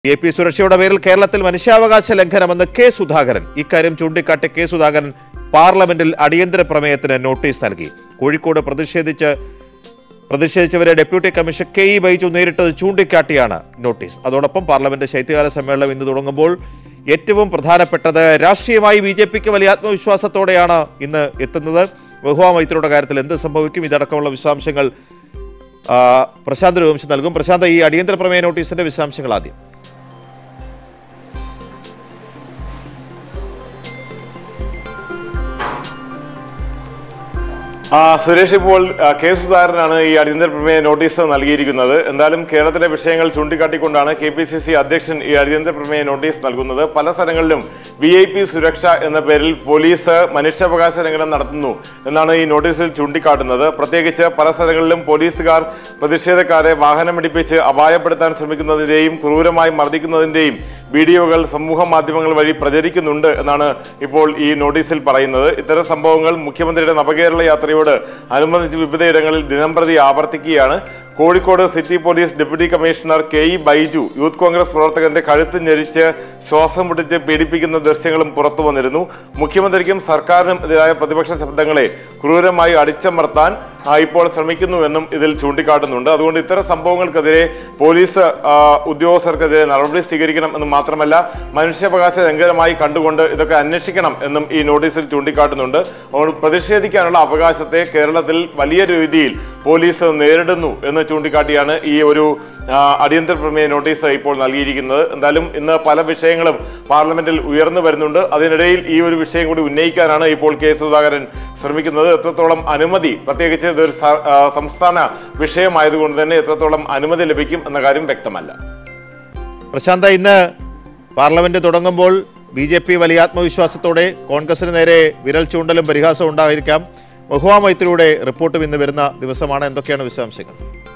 A P സുരക്ഷയുടെ പേരിൽ കേരളത്തിൽ മനുഷ്യാവകാശ ലംഘനമെന്ന് കെ സുധാകരൻ ഇക്കാര്യം ചൂണ്ടിക്കാട്ടി കെ സുധാകരൻ പാർലമെന്റിൽ അടിയന്തര പ്രമേയത്തിന് നോട്ടീസ് നൽകി കോഴിക്കോട് പ്രതിഷേധിച്ച് പ്രതിഷേധിച്ചവരെ deputy commissioner K E Baiju നേരിട്ടത് ചൂണ്ടിക്കാട്ടിയാണ് നോട്ടീസ് അതോടൊപ്പം പാർലമെന്റ് ശൈത്യകാല സമ്മേളനം ഇന്ന് തുടങ്ങുമ്പോൾ ഏറ്റവും പ്രധാനപ്പെട്ടത് രാഷ്ട്രീയമായി ബി ജെ പിക്ക് വലിയ ആത്മവിശ്വാസത്തോടെയാണ് ഇന്ന് എത്തുന്നത് ബഹുവാ മൈത്രിയുടെ കാര്യത്തിൽ എന്ത് സംഭവിക്കും ഇതടക്കമുള്ള വിശദാംശങ്ങൾ ആ, പ്രശാന്ത് രഘുവംശം നൽകും പ്രശാന്ത് ഈ അടിയന്തര പ്രമേയ നോട്ടീസിന്റെ വിശദാംശങ്ങൾ ആദ്യം ആ, സുരേഷ് ഇപ്പോൾ ആ, കെ സുധാകരനാണ് ഈ അടിയന്തര പ്രമേയ നോട്ടീസ് നൽകിയിരിക്കുന്നത് എന്തായാലും കേരളത്തിലെ വിഷയങ്ങൾ ചൂണ്ടിക്കാട്ടിക്കൊണ്ടാണ് കെ പി സി സി അധ്യക്ഷൻ ഈ അടിയന്തര പ്രമേയ നോട്ടീസ് നൽകുന്നത് പല സ്ഥലങ്ങളിലും വി ഐ പി സുരക്ഷ എന്ന പേരിൽ പോലീസ് മനുഷ്യാവകാശ ലംഘനം നടത്തുന്നു എന്നാണ് ഈ നോട്ടീസിൽ ചൂണ്ടിക്കാട്ടുന്നത് പ്രത്യേകിച്ച് പല സ്ഥലങ്ങളിലും പോലീസുകാർ പ്രതിഷേധക്കാരെ വാഹനമിടിപ്പിച്ച് അപായപ്പെടുത്താൻ ശ്രമിക്കുന്നതിന്റെയും ക്രൂരമായി മർദ്ദിക്കുന്നതിന്റെയും വീഡിയോകൾ സമൂഹ മാധ്യമങ്ങൾ വഴി പ്രചരിക്കുന്നുണ്ട് എന്നാണ് ഇപ്പോൾ ഈ നോട്ടീസിൽ പറയുന്നത് ഇത്തരം സംഭവങ്ങൾ മുഖ്യമന്ത്രിയുടെ നവകേരള യാത്രയോട് അനുബന്ധിച്ച് വിവിധയിടങ്ങളിൽ ദിനംപ്രതി ആവർത്തിക്കുകയാണ് Kozhikode city police deputy commissioner K E Baiju youth Congress പ്രവർത്തകന്റെ കഴുത്ത് ഞെരിച്ച് ശ്വാസം മുട്ടിച്ച് പീഡിപ്പിക്കുന്ന ദൃശ്യങ്ങളും പുറത്തു വന്നിരുന്നു മുഖ്യമന്ത്രിക്കും സർക്കാരിനും എതിരായ പ്രതിപക്ഷ ശബ്ദങ്ങളെ ക്രൂരമായി അടിച്ചമർത്താൻ ആ, ഇപ്പോൾ ശ്രമിക്കുന്നുവെന്നും ഇതിൽ ചൂണ്ടിക്കാട്ടുന്നുണ്ട് അതുകൊണ്ട് ഇത്തരം സംഭവങ്ങൾക്കെതിരെ പോലീസ് ആ, ഉദ്യോഗസ്ഥർക്കെതിരെ നടപടി സ്വീകരിക്കണം എന്ന് മാത്രമല്ല മനുഷ്യാവകാശ ലംഘനമായി കണ്ടുകൊണ്ട് ഇതൊക്കെ അന്വേഷിക്കണം എന്നും ഈ നോട്ടീസിൽ ചൂണ്ടിക്കാട്ടുന്നുണ്ട് അതുകൊണ്ട് പ്രതിഷേധിക്കാനുള്ള അവകാശത്തെ കേരളത്തിൽ വലിയ രീതിയിൽ പോലീസ് നേരിടുന്നു എന്ന് ചൂണ്ടിക്കാട്ടിയാണ് ഈ ഒരു ആ, അടിയന്തര പ്രമേയ നോട്ടീസ് ഇപ്പോൾ നൽകിയിരിക്കുന്നത് എന്തായാലും ഇന്ന് പല വിഷയങ്ങളും പാർലമെന്റിൽ ഉയർന്നു വരുന്നുണ്ട് അതിനിടയിൽ ഈ ഒരു വിഷയം കൂടി ഉന്നയിക്കാനാണ് ഇപ്പോൾ കെ സുധാകരൻ ശ്രമിക്കുന്നത് എത്രത്തോളം അനുമതി പ്രത്യേകിച്ച് ഇതൊരു സ- ആ, സംസ്ഥാന വിഷയമായതുകൊണ്ട് തന്നെ എത്രത്തോളം അനുമതി ലഭിക്കും എന്ന കാര്യം വ്യക്തമല്ല പ്രശാന്ത ഇന്ന് പാർലമെന്റ് തുടങ്ങുമ്പോൾ ബി ജെ പി വലിയ ആത്മവിശ്വാസത്തോടെ കോൺഗ്രസിന് നേരെ വിരൽ ചൂണ്ടലും പരിഹാസവും ഉണ്ടായിരിക്കാം മഹുവ മൈത്രിയുടെ റിപ്പോർട്ടും ഇന്ന് വരുന്ന ദിവസമാണ് എന്തൊക്കെയാണ് വിശദാംശങ്ങൾ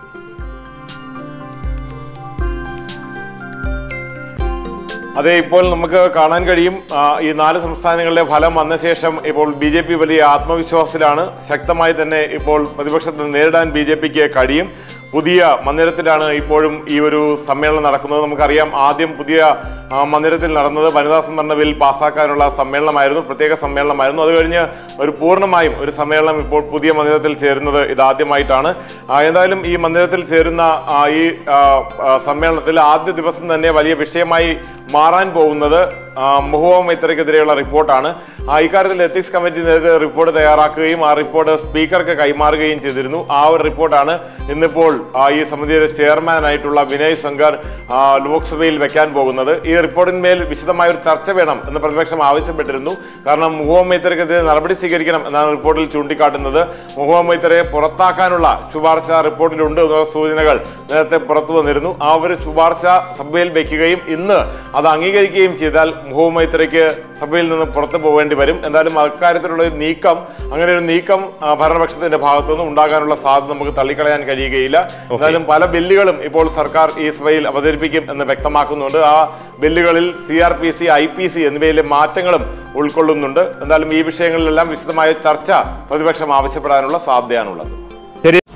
അതെ ഇപ്പോൾ നമുക്ക് കാണാൻ കഴിയും ആ, ഈ നാല് സംസ്ഥാനങ്ങളിലെ ഫലം വന്ന ശേഷം ഇപ്പോൾ ബി ജെ പി വലിയ ആത്മവിശ്വാസത്തിലാണ് ശക്തമായി തന്നെ ഇപ്പോൾ പ്രതിപക്ഷത്തെ നേരിടാൻ ബി ജെ പിക്ക് കഴിയും പുതിയ മന്ദിരത്തിലാണ് ഇപ്പോഴും ഈ ഒരു സമ്മേളനം നടക്കുന്നത് നമുക്കറിയാം ആദ്യം പുതിയ ആ, മന്ദിരത്തിൽ നടന്നത് വനിതാ സംവരണ ബിൽ പാസ്സാക്കാനുള്ള സമ്മേളനമായിരുന്നു പ്രത്യേക സമ്മേളനമായിരുന്നു അത് കഴിഞ്ഞ് ഒരു പൂർണ്ണമായും ഒരു സമ്മേളനം ഇപ്പോൾ പുതിയ മന്ദിരത്തിൽ ചേരുന്നത് ഇതാദ്യമായിട്ടാണ് ആ, എന്തായാലും ഈ മന്ദിരത്തിൽ ചേരുന്ന ആ, ഈ ആ, ആ, സമ്മേളനത്തിൽ ആദ്യ ദിവസം തന്നെ വലിയ വിഷയമായി മാറാൻ പോകുന്നത് ആ, മഹുവ മൈത്രയ്ക്കെതിരെയുള്ള റിപ്പോർട്ടാണ് ആ, ഇക്കാര്യത്തിൽ എത്തിക്സ് കമ്മിറ്റി നേരത്തെ റിപ്പോർട്ട് തയ്യാറാക്കുകയും ആ റിപ്പോർട്ട് സ്പീക്കർക്ക് കൈമാറുകയും ചെയ്തിരുന്നു ആ ഒരു റിപ്പോർട്ടാണ് ഇന്നിപ്പോൾ ആ, ഈ സമിതിയുടെ ചെയർമാനായിട്ടുള്ള വിനയ് ശങ്കർ ആ, ലോക്സഭയിൽ വെക്കാൻ പോകുന്നത് ഈ റിപ്പോർട്ടിന്മേൽ വിശദമായ ഒരു ചർച്ച വേണം എന്ന് പ്രതിപക്ഷം ആവശ്യപ്പെട്ടിരുന്നു കാരണം മുഹമ്മ മൈത്രയ്ക്കെതിരെ നടപടി സ്വീകരിക്കണം എന്നാണ് റിപ്പോർട്ടിൽ ചൂണ്ടിക്കാട്ടുന്നത് മുഹമ്മ മൈത്രയെ പുറത്താക്കാനുള്ള ശുപാർശ റിപ്പോർട്ടിലുണ്ട് എന്നുള്ള സൂചനകൾ നേരത്തെ പുറത്തു വന്നിരുന്നു ആ ഒരു ശുപാർശ സഭയിൽ വയ്ക്കുകയും ഇന്ന് അത് അംഗീകരിക്കുകയും ചെയ്താൽ മുഹമ്മ മൈത്രയ്ക്ക് സഭയിൽ നിന്ന് പുറത്തു പോകേണ്ടി വരും എന്തായാലും അക്കാര്യത്തിലുള്ള ഒരു നീക്കം അങ്ങനെ ഒരു നീക്കം ആ, ഭരണപക്ഷത്തിന്റെ ഭാഗത്തുനിന്ന് ഉണ്ടാകാനുള്ള സാധ്യത നമുക്ക് തള്ളിക്കളയാൻ കഴിയുകയില്ല എന്തായാലും പല ബില്ലുകളും ഇപ്പോൾ സർക്കാർ ഈ സഭയിൽ അവതരിപ്പിക്കും എന്ന് വ്യക്തമാക്കുന്നുണ്ട് ആ ബില്ലുകളിൽ C R P C I P C എന്നിവയിലെ മാറ്റങ്ങളും ഉൾക്കൊള്ളുന്നുണ്ട് എന്തായാലും ഈ വിഷയങ്ങളിലെല്ലാം വിശദമായ ചർച്ച പ്രതിപക്ഷം ആവശ്യപ്പെടാനുള്ള സാധ്യതയാണുള്ളത് ശരി